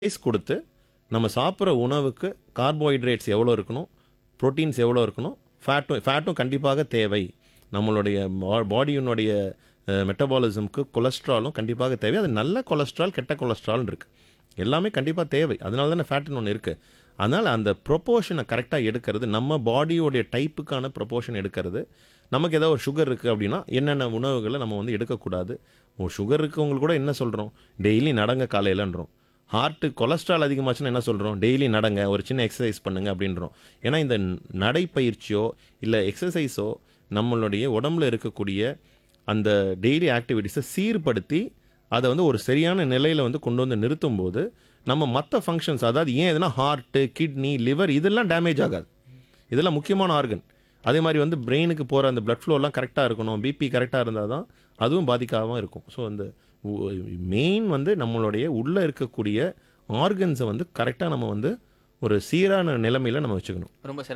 space கொடுத்து நம்ம சாப்பிட்ற உணவுக்கு கார்போஹைட்ரேட்ஸ் எவ்வளோ இருக்கணும் ப்ரோட்டீன்ஸ் எவ்வளோ இருக்கணும் ஃபேட்டும் ஃபேட்டும் கண்டிப்பாக தேவை நம்மளுடைய பாடியினுடைய மெட்டபாலிசம்க்கு கொலஸ்ட்ராலும் கண்டிப்பாக தேவை அது நல்ல கொலஸ்ட்ரால் கெட்ட கொலஸ்ட்ரால் இருக்குது எல்லாமே கண்டிப்பாக தேவை அதனால தானே ஃபேட்டுன்னு ஒன்று இருக்குது அதனால் அந்த ப்ரொப்போர்ஷனை கரெக்டாக எடுக்கிறது நம்ம பாடியோடைய டைப்புக்கான ப்ரொப்போர்ஷன் எடுக்கிறது நமக்கு ஏதோ ஒரு சுகர் இருக்குது அப்படின்னா என்னென்ன உணவுகளை நம்ம வந்து எடுக்கக்கூடாது ஓ சுகர் இருக்கவங்களுக்கு கூட என்ன சொல்கிறோம் டெய்லி நடங்க காலையிலன்றோம் ஹார்ட்டு கொலஸ்ட்ரால் அதிகமாச்சுன்னா என்ன சொல்கிறோம் டெய்லி நடங்க ஒரு சின்ன எக்ஸசைஸ் பண்ணுங்க அப்படின்றோம் ஏன்னா இந்த நடைப்பயிற்சியோ இல்லை எக்ஸசைஸோ நம்மளுடைய உடம்புல இருக்கக்கூடிய அந்த டெய்லி ஆக்டிவிட்டீஸை சீர்படுத்தி அதை வந்து ஒரு சரியான நிலையில் வந்து கொண்டு வந்து நிறுத்தும் போது நம்ம மற்ற ஃபங்க்ஷன்ஸ் அதாவது ஏன் எதுனா ஹார்ட்டு கிட்னி லிவர் இதெல்லாம் டேமேஜ் ஆகாது இதெல்லாம் முக்கியமான ஆர்கன் அதே மாதிரி வந்து பிரெயினுக்கு போகிற அந்த blood flow எல்லாம் கரெக்டாக இருக்கணும் பிபி கரெக்டாக இருந்தால் தான் அதுவும் பாதிக்காமல் இருக்கும் ஸோ அந்த மெயின் வந்து நம்மளுடைய உள்ளே இருக்கக்கூடிய ஆர்கன்ஸை வந்து கரெக்டாக நம்ம வந்து ஒரு சீரான நிலைமையில் நம்ம வச்சுக்கணும் ரொம்ப சிறப்பு